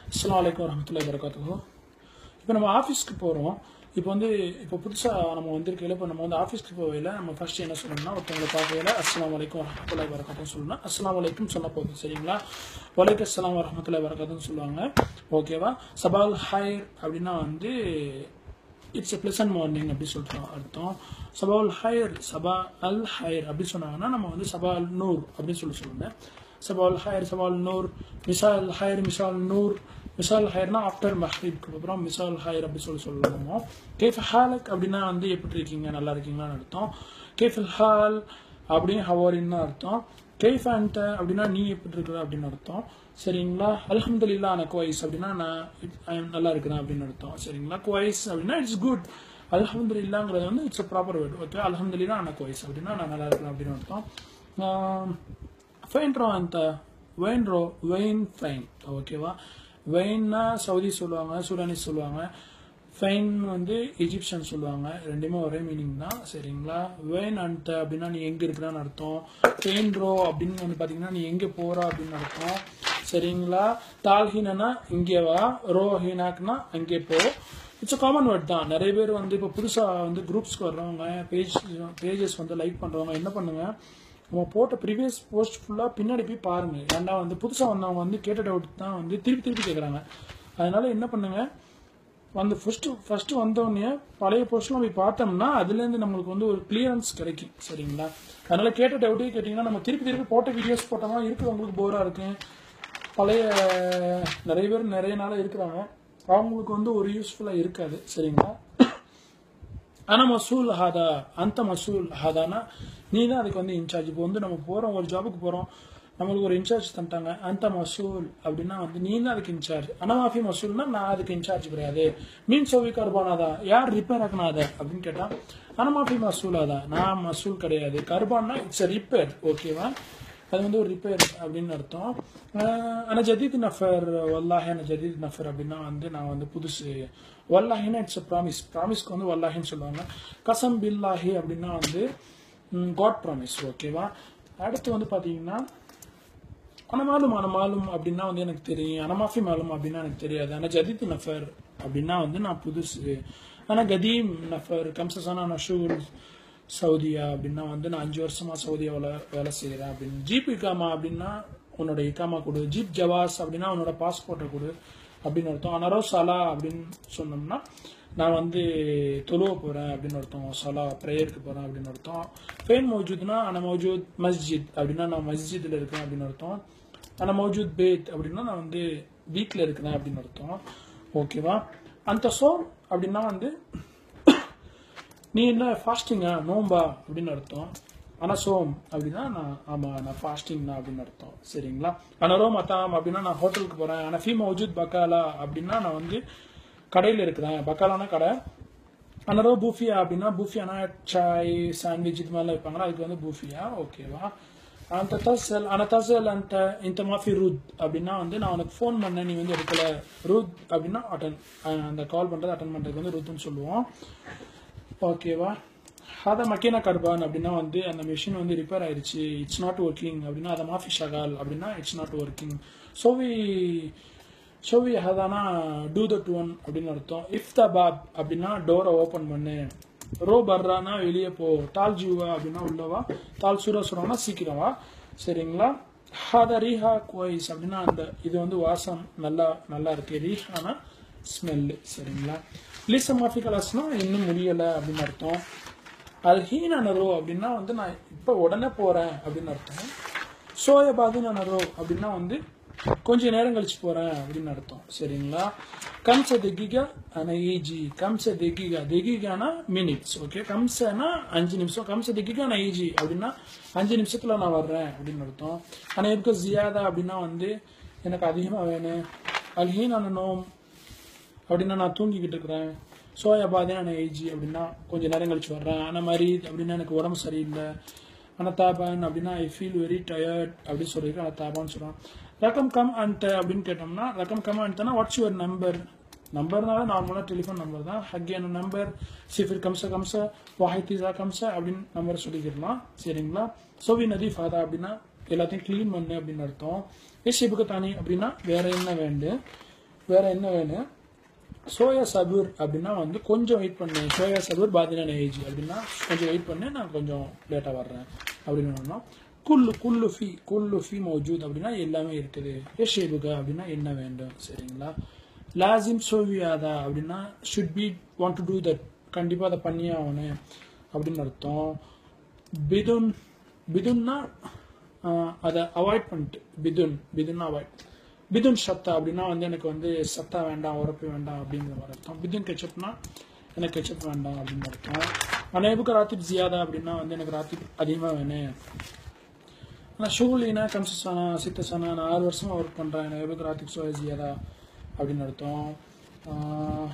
அஸ்ஸலாமு அலைக்கும் வரமத்துல்லாஹி வரகாத்துஹு இப்போ நம்ம ஆஃபீஸ்க்கு போகிறோம் இப்போ வந்து இப்போ புதுசாக நம்ம வந்திருக்கையில இப்போ நம்ம வந்து ஆஃபீஸ்க்கு போகையில் நம்ம ஃபர்ஸ்ட் என்ன சொல்லணும்னா ஒருத்தவங்களை பார்க்கையில அஸ்ஸலாமு அலைக்கும் வரமத்துல்லாஹி வரகாத்துன்னு சொல்லணும் அஸ்ஸலாமு அலைக்கும் சொன்ன போதும் சரிங்களா வலைக்கம் அஸ்ஸலாம் வரமத்துல்லாஹி வரகாத்துன்னு சொல்லுவாங்க ஓகேவா சபால் ஹைர் அப்படின்னா வந்து இட்ஸ் எ பிளசன்ட் மார்னிங் அப்படி சொல்கிறோம் அர்த்தம் சபா அல் ஹைர் சபா அல் ஹைர் அப்படி சொன்னாங்கன்னா நம்ம வந்து சபா அல் நூர் அப்படின்னு சொல்லி சொல்லுவேன் சபா அல் ஹைர் சபா அல் நூர் மிசா அல் ஹைர் மிசா அல் நூர் மிசா அல் ஹைர்னா ஆஃப்டர் மஹ்ரீப்க்கு அப்புறம் மிசா அல் ஹைர் அப்படி சொல்லி சொல்லுவோம் கேஃப் ஹாலக் அப்படின்னா வந்து எப்படி இருக்கீங்க நல்லா இருக்கீங்களான்னு அர்த்தம் கேஃப் அல் ஹால் அப்படின்னு ஹவாரின்னு அர்த்தம் கேஃப் அன்ட அப்படின்னா நீ எப்படி இருக்கிற அப்படின்னு அர்த்தம் சரிங்களா அல்ஹம்துலில்லா நான் குவைஸ் அப்படின்னா நான் I am நல்லா இருக்கிறேன் அப்படின்னு அர்த்தம் சரிங்களா குவைஸ் அப்படின்னா இட்ஸ் குட் அல்ஹம்துலில்லாங்கிறது வந்து இட்ஸ் ப்ராப்பர் வேர்டு ஓகே அல்ஹம்துலில்லா நான் குவைஸ் அப்படின்னா நான் நல்லா இருக்கிறேன் அப்படின்னு அர்த்தம் ஃபைன்ரோ அந்த வெயின்ரோ வெயின் ஃபைன் ஓகேவா வெயின்னா சவுதி சொல்லுவாங்க சூடானிஸ் சொல்லுவாங்க ஃபைன் வந்து எஜிப்சியன் சொல்லுவாங்க ரெண்டுமே ஒரே மீனிங் தான் சரிங்களா வெயின் அண்ட் அப்படின்னா நீ எங்கே இருக்கிறான்னு அர்த்தம் ஃபெயின்ரோ அப்படின்னு வந்து பார்த்தீங்கன்னா நீ எங்கே போகிற அப்படின்னு அர்த்தம் சரிங்களா தால்ஹீனா இங்கே வா ரோ ஹீனாக்னா அங்கே போ இட்ஸ் காமன் வேர்ட் தான் நிறைய பேர் வந்து இப்போ புதுசாக வந்து குரூப்ஸ்க்கு வர்றவங்க பேஜ் பேஜஸ் வந்து லைக் பண்ணுறவங்க என்ன பண்ணுங்க நம்ம போட்ட ப்ரீவியஸ் போஸ்ட் ஃபுல்லாக பின்னாடி போய் பாருங்க ஏன்டா வந்து புதுசாக வந்தவங்க வந்து கேட்ட டவுட் தான் வந்து திருப்பி திருப்பி கேட்குறாங்க அதனால என்ன பண்ணுங்க வந்து ஃபர்ஸ்ட் ஃபர்ஸ்ட் வந்தோடனே பழைய போஸ்ட்லாம் போய் பார்த்தோம்னா அதுலேருந்து நம்மளுக்கு வந்து ஒரு கிளியரன்ஸ் கிடைக்கும் சரிங்களா அதனால கேட்ட டவுட்டே கேட்டிங்கன்னா நம்ம திருப்பி திருப்பி போட்ட வீடியோஸ் போட்டோம்னா இருக்கிறவங்களுக்கு போராக இருக்கு பழைய நிறைய பேர் நிறைய நாளாக இருக்கிறாங்க அவங்களுக்கு வந்து ஒரு யூஸ்ஃபுல்லாக இருக்காது சரிங்களா ஆனால் மசூல் ஹாதா அந்த மசூல் ஹாதானா நீ தான் அதுக்கு வந்து இன்சார்ஜ் இப்போ வந்து நம்ம போகிறோம் ஒரு ஜாபுக்கு போகிறோம் நம்மளுக்கு ஒரு இன்சார்ஜ் தந்துட்டாங்க அந்த மசூல் அப்படின்னா வந்து நீ தான் அதுக்கு இன்சார்ஜ் அனமாஃபி மசூல்னா நான் அதுக்கு இன்சார்ஜ் கிடையாது மீன் சோவி கர்பானாதா யார் ரிப்பேர் ஆக்கினாத அப்படின்னு கேட்டா அனமாஃபி மசூலாதா நான் மசூல் கிடையாது கர்பான்னா இட்ஸ் ரிப்பேர் ஓகேவா அது வந்து ஒரு ரிப்பேர் அப்படின்னு அர்த்தம் ஆனால் ஜதீத் நஃபர் வல்லாஹி அன ஜதீத் நஃபர் அப்படின்னா வந்து நான் வந்து புதுசு வல்லாஹினா இட்ஸ் ப்ராமிஸ் ப்ராமிஸ்க்கு வந்து வல்லாஹின்னு சொல்லுவாங்க கசம் பில்லாஹி அப்படின்னா வந்து காட் ப்ராமிஸ் ஓகேவா அடுத்து வந்து பார்த்தீங்கன்னா அனமாலும் அனமாலும் அப்படின்னா வந்து எனக்கு தெரியும் அனமாஃபி மாலும் அப்படின்னா எனக்கு தெரியாது ஆனால் ஜதீத் நஃபர் அப்படின்னா வந்து நான் புதுசு ஆனால் கதீம் நஃபர் கம்சசானா நஷூல் சவுதியா அப்படின்னா வந்து நான் அஞ்சு வருஷமா சவுதியாவில் வேலை செய்கிறேன் அப்படின்னு ஜீப் இக்காமா அப்படின்னா உன்னோட இக்காமா கொடு ஜீப் ஜவாஸ் அப்படின்னா உன்னோட பாஸ்போர்ட்டை கொடு அப்படின்னு அர்த்தம் அனரோ சலா அப்படின்னு சொன்னோம்னா நான் வந்து தொழுவ போகிறேன் அப்படின்னு அர்த்தம் சலா ப்ரேயருக்கு போகிறேன் அப்படின்னு அர்த்தம் ஃபெயின் மௌஜூத்னா அன மௌஜூத் மஸ்ஜித் அப்படின்னா நான் மஸ்ஜிதில் இருக்கேன் அப்படின்னு அர்த்தம் அன மௌஜூத் பேத் அப்படின்னா நான் வந்து வீட்டில் இருக்கிறேன் அப்படின்னு அர்த்தம் ஓகேவா அந்த சோம் அப்படின்னா வந்து நீ என்ன ஃபாஸ்டிங்கா நோம்பா அப்படின்னு அர்த்தம் ஆனால் சோம் அப்படின்னா நான் ஆமாம் நான் ஃபாஸ்டிங் தான் அப்படின்னு அர்த்தம் சரிங்களா ஆனால் ரோம் அத்தாம் அப்படின்னா நான் ஹோட்டலுக்கு போகிறேன் ஆனால் ஃபீ மௌஜூத் பக்காலா அப்படின்னா நான் வந்து கடையில் இருக்கிறேன் பக்காலானா கடை ஆனால் ரோ பூஃபியா அப்படின்னா பூஃபியானா சாய் சாண்ட்விச் இது மாதிரிலாம் வைப்பாங்களா அதுக்கு வந்து பூஃபியா ஓகேவா அந்த தசல் அந்த தசல் அந்த இந்த மாஃபி ரூத் அப்படின்னா வந்து நான் உனக்கு ஃபோன் பண்ணேன் நீ வந்து எடுக்கல ரூத் அப்படின்னா அட்டன் அந்த கால் பண்ணுறது அட்டன் பண்ணுறதுக்கு வந்து ரூத்னு சொல்லுவோம் ஓகேவா அதை மக்கீனா கர்பான் அப்படின்னா வந்து அந்த மிஷின் வந்து ரிப்பேர் ஆயிடுச்சு இட்ஸ் நாட் ஒர்க்கிங் அப்படின்னா அதை மாஃபி ஷகால் அப்படின்னா இட்ஸ் நாட் ஒர்க்கிங் சோவி சோவி ஹதானா டூ த டூ ஒன் அப்படின்னு அர்த்தம் இஃப் த பாப் அப்படின்னா டோரை ஓப்பன் பண்ணு ரோ பர்ரானா வெளியே போ தால் ஜீவா அப்படின்னா உள்ளவா தால் சூரா சுரம்னா சீக்கிரம் வா சரிங்களா ஹாத ரீஹா குவைஸ் அப்படின்னா அந்த இது வந்து வாசம் நல்லா நல்லா இருக்கு ரீஹானா ஸ்மெல்லு சரிங்களா லிச மாஃபி கலாஸ்னா இன்னும் முடியலை அப்படின்னு அர்த்தம் அது ஹீன நரோ அப்படின்னா வந்து நான் இப்போ உடனே போகிறேன் அப்படின்னு அர்த்தம் சோயபாது நரோ அப்படின்னா வந்து கொஞ்ச நேரம் கழிச்சு போகிறேன் அப்படின்னு அர்த்தம் சரிங்களா கம்ச தெகிகா ஆனால் ஈஜி கம்ச தெகிகா தெகிகானா மினிட்ஸ் ஓகே கம்சனா அஞ்சு நிமிஷம் கம்ச தெகிகா நான் ஈஜி அப்படின்னா அஞ்சு நிமிஷத்தில் நான் வர்றேன் அப்படின்னு அர்த்தம் ஆனால் இருக்க ஜியாதா அப்படின்னா வந்து எனக்கு அதிகமாக வேணும் அல்ஹீன் நோம் அப்படின்னா நான் தூங்கிக்கிட்டு இருக்கிறேன் சோயா பாதே நான் ஏஜி அப்படின்னா கொஞ்சம் நேரம் கழிச்சு வர்றேன் ஆனால் மாதிரி அப்படின்னா எனக்கு உடம்பு சரியில்லை ஆனால் தாபான் அப்படின்னா ஐ ஃபீல் வெரி டயர்ட் அப்படின்னு சொல்லியிருக்கேன் ஆனால் தாபான்னு சொல்கிறான் ரகம் கம் அன்ட் அப்படின்னு கேட்டோம்னா ரகம் கம் அன்ட்னா வாட்ஸ் யுவர் நம்பர் நம்பர்னால நார்மலாக டெலிஃபோன் நம்பர் தான் ஹக்கியான நம்பர் சிஃபிர் கம்ச கம்ச வாஹித்திசா கம்ச அப்படின்னு நம்பர் சொல்லிக்கிடலாம் சரிங்களா சோவி நதி ஃபாதா அப்படின்னா எல்லாத்தையும் க்ளீன் பண்ணு அப்படின்னு அர்த்தம் ஏ சிபுக்கு தானி அப்படின்னா வேற என்ன வேண்டும் வேற என்ன வேணும் சோயா சபூர் அப்படின்னா வந்து கொஞ்சம் வெயிட் பண்ணு சோயா சபூர் பாதினான ஏஜ் அப்படின்னா கொஞ்சம் வெயிட் பண்ணு நான் கொஞ்சம் லேட்டாக வர்றேன் அப்படின்னு சொன்னோம் குல்லு குல்லு ஃபி குல்லு ஃபி மௌஜூத் அப்படின்னா எல்லாமே இருக்குது ஏஷேபுக அப்படின்னா என்ன வேண்டும் சரிங்களா லாசிம் சோவியாதா அப்படின்னா should be want to do that கண்டிப்பாக அதை பண்ணியே ஆகணும் அப்படின்னு அர்த்தம் பிதுன் பிதுன்னா ஆஹ், அதை அவாய்ட் பண்ணிட்டு பிதுன் பிதுன்னா அவாய்ட் பிதுன் சத்தா அப்படின்னா வந்து எனக்கு வந்து சத்தா வேண்டாம் உரப்பு வேண்டாம் அப்படிங்கிற மாதிரி அர்த்தம் பிதுன் கெச்சப்னா எனக்கு கெச்சப் வேண்டாம் அப்படின்னு அர்த்தம் அனைவுக்கு ராத்திப் ஜியாதா அப்படின்னா வந்து எனக்கு ராத்திப் அதிகமாக வேணும் நான் ஷூலினா கம்சசானா சித்தசானா நான் ஆறு வருஷமா ஒர்க் பண்ணுறேன் எனக்கு எவ்வளோ ராத்திப் சோயா ஜியாதா அப்படின்னு அர்த்தம் ஆஹ்,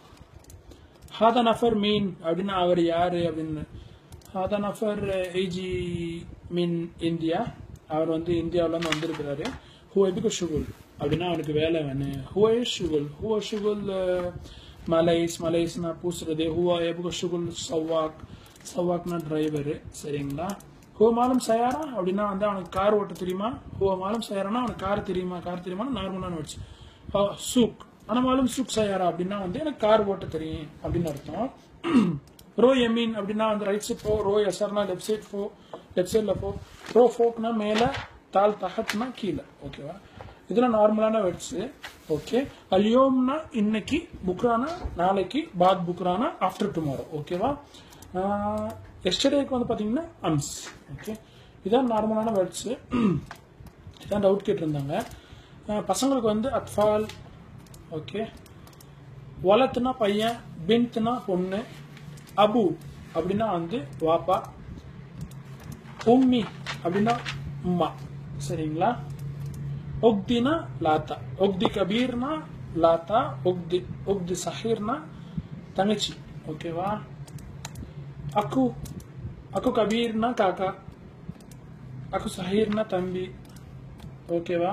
ஹாதா நஃபர் மீன் அப்படின்னா அவர் யாரு அப்படின்னு ஹாதா நஃபர் ஏஜி மீன் இந்தியா அவர் வந்து இந்தியாவுல இருந்து வந்திருக்கிறாரு ஹூ எபிகோ ஷுகுல் அப்படின்னா அவனுக்கு வேலை வேணும் ஹுவ ஷுகுல் ஹுவ ஷுகுல் மலைஸ் மலைஸ்னா பூசுறது ஹுவா எபிகோ ஷுகுல் சவ்வாக் சவ்வாக்னா டிரைவர் சரிங்களா ஹுவ மாலம் சயாரா அப்படின்னா வந்து அவனுக்கு கார் ஓட்ட தெரியுமா ஹுவ மாலம் சயாரானா அவனுக்கு கார் தெரியுமா கார் தெரியுமா நார்மலான வச்சு சூக் ஆனா மாலும் சூக் சயாரா அப்படின்னா வந்து எனக்கு கார் ஓட்ட தெரியும் அப்படின்னு அர்த்தம் ரோ எமீன் அப்படின்னா வந்து ரைட் சைட் போ ரோ எஸ்ஆர்னா லெஃப்ட் சைட் போ லெஃப்ட் சைடில் போ ரோ ஃபோக்னா மேலே தால் தஹத்னா கீழே ஓகேவா இதெல்லாம் நார்மலான வேர்ட்ஸ் ஓகே அல்யோம்னா இன்னைக்கு புக்ரானா நாளைக்கு பாத் புக்ரானா ஆஃப்டர் டுமாரோ ஓகேவா எஸ்டர்டேக்கு வந்து பார்த்தீங்கன்னா அம்ஸ் ஓகே இதான் நார்மலான வேர்ட்ஸு இதான் டவுட் கேட்டிருந்தாங்க அஹ் பசங்களுக்கு வந்து அத்ஃபால் ஓகே வலத்துனா பையன் பின்த்னா பொண்ணு அபு அப்படின்னா வந்து வாப்பா உம்மி அப்படின்னா உம்மா சரிங்களா ஒக்தினா லாத்தா ஒக்தி கபீர்னா லாத்தா ஒக்தி ஒக்தி சஹீர்னா தங்கச்சி ஓகேவா அக்கு அக்கு கபீர்னா காக்கா அக்கு சஹீர்னா தம்பி ஓகேவா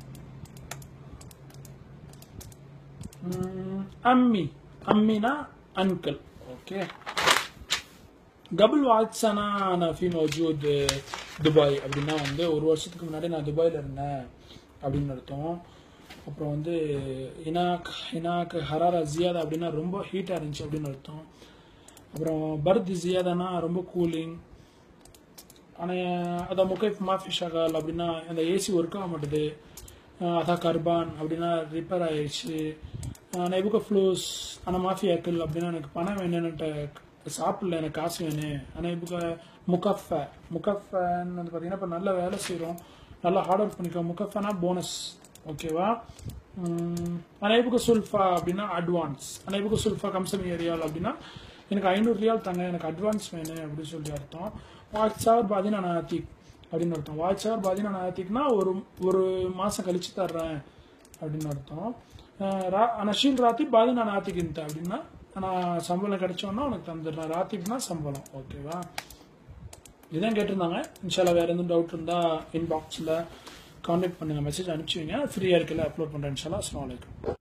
ம், அம்மி அம்மினா அங்கிள் ஓகே கபுல் வாட்ஸானா நான் ஃபி மௌஜூத் துபாய் அப்படின்னா வந்து ஒரு வருஷத்துக்கு முன்னாடி நான் துபாயில் இருந்தேன் அப்படின்னு அர்த்தம் அப்புறம் வந்து இனாக் இனாக் ஹராரா ஜியாதா அப்படின்னா ரொம்ப ஹீட்டாக இருந்துச்சு அப்படின்னு அர்த்தம் அப்புறம் பர்த் ஜியாதானா ரொம்ப கூலிங் ஆனால் அதான் முகைஃப் மாஃபி ஷகால் அப்படின்னா அந்த ஏசி ஒர்க் ஆக மாட்டுது அஹ் அதான் கர்பான் அப்படின்னா ரிப்பேர் ஆயிடுச்சு நெபுக ஃப்ளூஸ் ஆனால் மாஃபி ஆக்கிள் அப்படின்னா எனக்கு பணம் வேணும்னுட்டு சாப்பிடல எனக்கு காசு வேணும் ஆனால் இப்போ முகஃப முகஃபன்னு வந்து பார்த்தீங்கன்னா இப்போ நல்ல வேலை செய்கிறோம் நல்லா ஹார்ட் ஒர்க் பண்ணிக்கோ முகஃபனா போனஸ் ஓகேவா அனைபுக சுல்ஃபா அப்படின்னா அட்வான்ஸ் அனைபுக சுல்ஃபா கம்சமி ஏரியால் அப்படின்னா எனக்கு ஐநூறு ரியால் தாங்க எனக்கு அட்வான்ஸ் வேணும் அப்படின்னு சொல்லி அர்த்தம் வாட்ஸ்ஆர் பாதினா நாத்திக் அப்படின்னு அர்த்தம் வாட்ஸ்ஆர் பாதினா நாத்திக்னா ஒரு ஒரு மாதம் கழிச்சு தர்றேன் அப்படின்னு அர்த்தம் அஹ் ரா- நஷீல் ராத்தி பாதினா நாத்திக்கின்ட்ட அப்படின்னா நான் சம்பளம் கிடைச்சோன்னா உனக்கு தந்துடுறேன் ராத்திப்னா சம்பளம் ஓகேவா இதான் கேட்டிருந்தாங்க இன்ஷால்லா வேற எதுவும் டவுட் இருந்தா இன்பாக்ஸில் கான்டாக்ட் பண்ணுங்க மெசேஜ் அனுப்பிச்சுவீங்க ஃப்ரீயாக இருக்கல அப்லோட் பண்ணுறேன் இன்ஷால்லா அஸ்லாம் வலைக்கம்